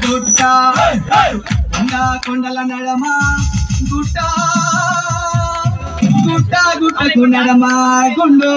గుట్ట కొండ కొండల నడమ గుట్ట గుట్ట గుట్టకు నడమ గుండు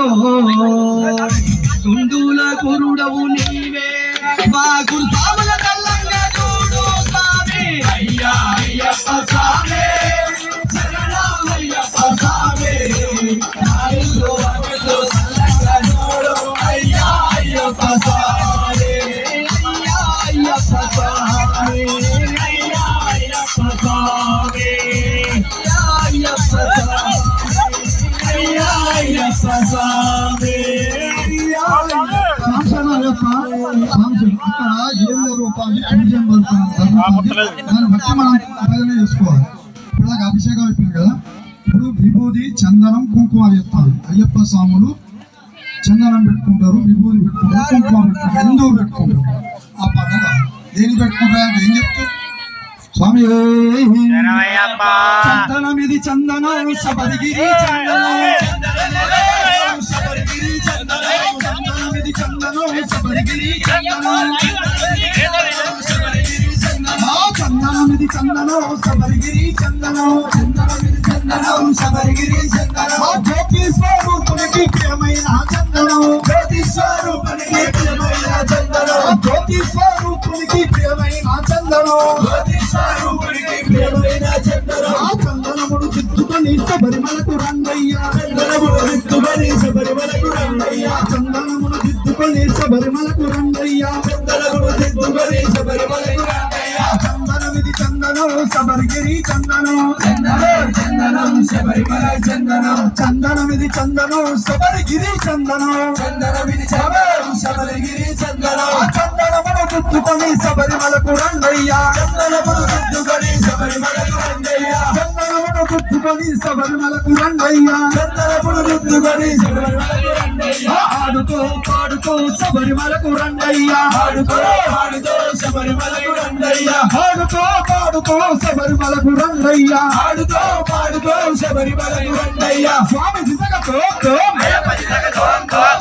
గుండుల గురుడవు నీవే మా గురుతాముల కల్లంగా చూడు స్వామి అయ్యా అయ్యప్ప స్వామి శరణం అయ్యప్ప స్వామి నాలుగు వందలు చల్లగా చూడు అయ్యా అయ్యప్ప స్వామి అయ్యా అయ్యప్ప స్వామి అయ్యా అయ్యప్ప స్వామి అయ్యా అయ్యప్ప స్వామి అయ్యా అయ్యప్ప స్వామి అయ్యా సాంసనాలప్ప సాంసం అక్కడ ఏళ్ళ రూపాన్ని పూజ్యం పడుతుంది దాన్ని బట్టి మనం ఆరాధన చేసుకోవాలి ఇప్పుడు దాకా అభిషేకం అయిపోయింది కదా ఇప్పుడు విభూది చందనం కుంకుమ చెప్తాను అయ్యప్ప స్వాములు చందనం పెట్టుకుంటారు విభూది పెట్టుకుంటారు కుంకుమ పెట్టుకుంటారు ఎందుకు పెట్టుకుంటారు ఆ పండుగ దేని పెట్టుకుంటారు అంటే ఏం చెప్తారు స్వామి చందనం ఇది చందనం శబరిగిరి చందనం శబరిగిరి చందనం చందనం ఇది చందనం శబరిగిరి చందనం ఆ చందనం ఇది చందనం శబరిగిరి చందనం చందనం ఇది చందనం శబరిగిరి చందనం ఆ జ్యోతి స్వరూపునికి ప్రియమైన చందనం జ్యోతి స్వరూపునికి ప్రియమైన చందనం ఆ జ్యోతి స్వరూపునికి ప్రియమైన చందనం జ్యోతి స్వరూపునికి ప్రియమైన చందనం ఆ చందనమును దిద్దుకొని శబరిమలకు రంగయ్య చందనమును దిద్దుకొని శబరిమలకు రంగయ్య చందనమును దిద్దుకొని శబరిమలకు రంగయ్య చందనమును దిద్దుకొని శబరిమలకు రంగయ్య చందనమిది చందనం శబరిగిరి చందనం చందనం చందనం శబరిమల చందనం చందనమిది చందనం శబరిగిరి చందనం చందనమిది చందనం శబరిగిరి చందనం చందనమును దిద్దుకొని శబరిమలకు రంగయ్య చందనమును దిద్దుకొని శబరిమలకు రంగయ్య చందనమును దిద్దుకొని శబరిమలకు రంగయ్య చందనమును దిద్దుకొని శబరిమలకు రంగయ్య ఆడుతూ పాడుతూ శబరిమలకు రంగయ్య ఆడుతూ పాడుతూ శబరిమలకు రంగయ్య ఆడుతూ పాడుతూ శబరిమలకు రంగయ్య ఆడుతూ పాడుతూ శబరిమలకు రంగయ్య స్వామి దిశగతో